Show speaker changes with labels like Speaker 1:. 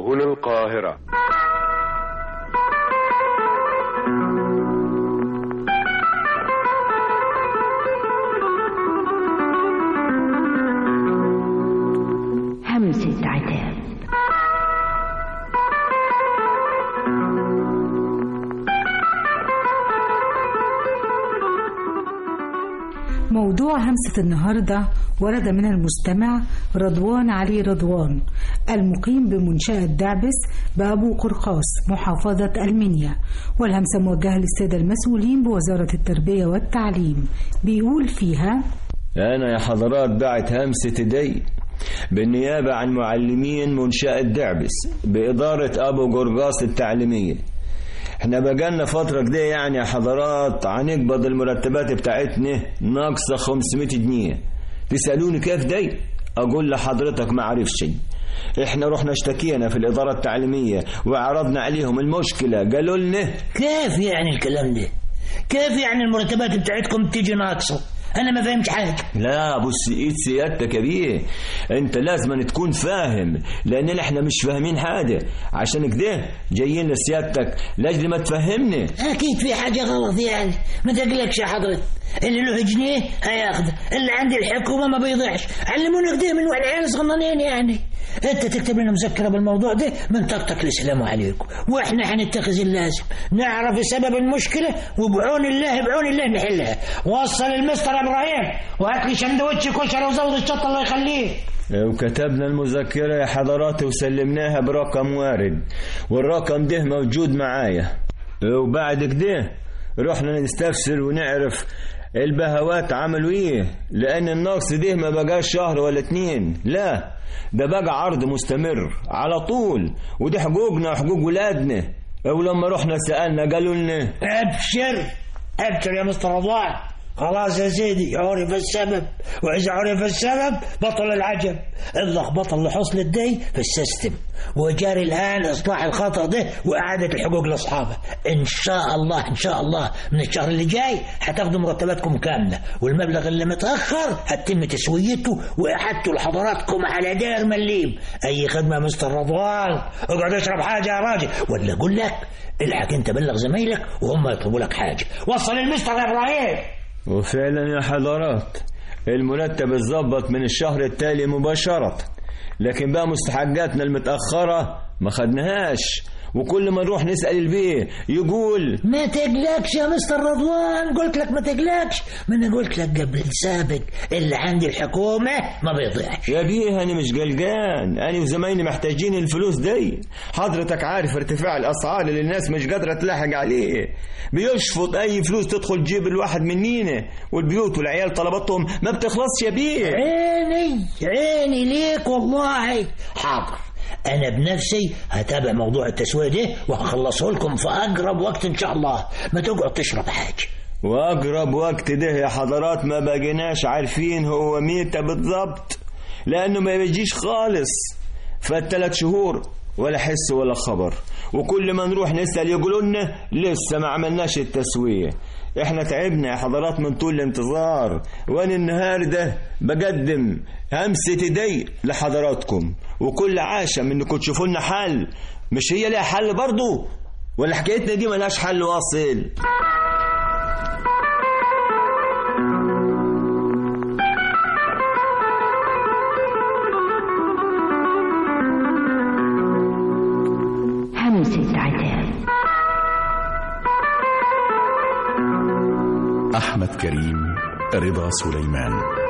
Speaker 1: سبل القاهرة
Speaker 2: همسة عتاب
Speaker 3: موضوع همسة النهاردة ورد من المستمع رضوان علي رضوان المقيم بمنشأة دعبس بأبو قرقاس محافظة المنيا والهمسة موجهة للسادة المسؤولين بوزارة التربية والتعليم بيقول فيها
Speaker 4: أنا يا حضرات بعت همسة دي بالنيابة عن معلمين منشأة دعبس بإدارة أبو قرقاس التعليمية احنا بقالنا فترة كده يعني يا حضرات هنقبض المرتبات بتاعتنا ناقصة 500 جنيه تسألوني كيف دي أقول لحضرتك ما عرفش احنا رحنا اشتكينا في الإدارة التعليمية وعرضنا عليهم المشكلة قالوا لنا
Speaker 5: كيف يعني الكلام ده كيف يعني المرتبات بتاعتكم تيجي ناقصه انا ما فهمت حاجه
Speaker 4: لا بص ايد سيادتك يا بيه انت لازم تكون فاهم لان احنا مش فاهمين حاجه عشان كده جايين لسيادتك لاجل ما تفهمني
Speaker 5: اكيد في حاجه غلط يعني ما تقلقش يا حضرتك اللي له جنيه هياخده اللي عند الحكومه ما بيضيعش علمونا كده من واحنا عيال صغننين يعني انت تكتب لنا مذكره بالموضوع ده من طاقتك السلام عليكم واحنا هنتخذ اللازم نعرف سبب المشكله وبعون الله بعون الله نحلها وصل المستر ابراهيم وهات لي سندوتش كشري وزود الشطه الله يخليه
Speaker 4: وكتبنا المذكرة يا حضراتي وسلمناها برقم وارد والرقم ده موجود معايا وبعد كده رحنا نستفسر ونعرف البهوات عملوا ايه لان النقص ده ما بقاش شهر ولا اتنين لا ده بقى عرض مستمر على طول ودي حقوقنا وحقوق ولادنا ولما رحنا سألنا قالوا لنا
Speaker 5: ابشر ابشر يا مستر رضوان خلاص يا سيدي عرف السبب وإذا عرف السبب بطل العجب اللخبطة اللي حصلت دي في السيستم وجاري الآن إصلاح الخطأ ده وإعادة الحقوق لأصحابه إن شاء الله إن شاء الله من الشهر اللي جاي هتاخدوا مرتباتكم كاملة والمبلغ اللي متأخر هتتم تسويته وإعادته لحضراتكم على دير مليم أي خدمة مستر رضوان اقعد اشرب حاجة يا راجل ولا أقول لك الحق أنت بلغ زمايلك وهم يطلبوا لك حاجة وصل المستر يا إبراهيم
Speaker 4: وفعلا يا حضرات المرتب اتظبط من الشهر التالي مباشرة لكن بقى مستحقاتنا المتأخرة ما خدناهاش وكل ما نروح نسأل البيه يقول
Speaker 5: ما تقلقش يا مستر رضوان قلت لك ما تقلقش ما انا قلت لك قبل سابق اللي عند الحكومة ما بيضيعش
Speaker 4: يا بيه أنا مش قلقان أنا وزمايلي محتاجين الفلوس دي حضرتك عارف ارتفاع الأسعار اللي الناس مش قادرة تلاحق عليه بيشفط أي فلوس تدخل جيب الواحد منينا والبيوت والعيال طلباتهم ما بتخلصش يا بيه
Speaker 5: عيني عيني ليك والله حاضر انا بنفسي هتابع موضوع التسوية ده وهخلصه لكم في اقرب وقت ان شاء الله ما تقعد تشرب حاجة
Speaker 4: وأقرب وقت ده يا حضرات ما بقيناش عارفين هو ميتة بالضبط لأنه ما بيجيش خالص فالثلاث شهور ولا حس ولا خبر وكل ما نروح نسأل يقولوا لنا لسه ما عملناش التسوية احنا تعبنا يا حضرات من طول الانتظار وانا النهارده بقدم همسة ايدي لحضراتكم وكل عاشم انكم تشوفوا لنا حل مش هي ليها حل برضو ولا حكايتنا دي ملهاش حل واصل
Speaker 2: همسة عتاب
Speaker 6: أحمد كريم رضا سليمان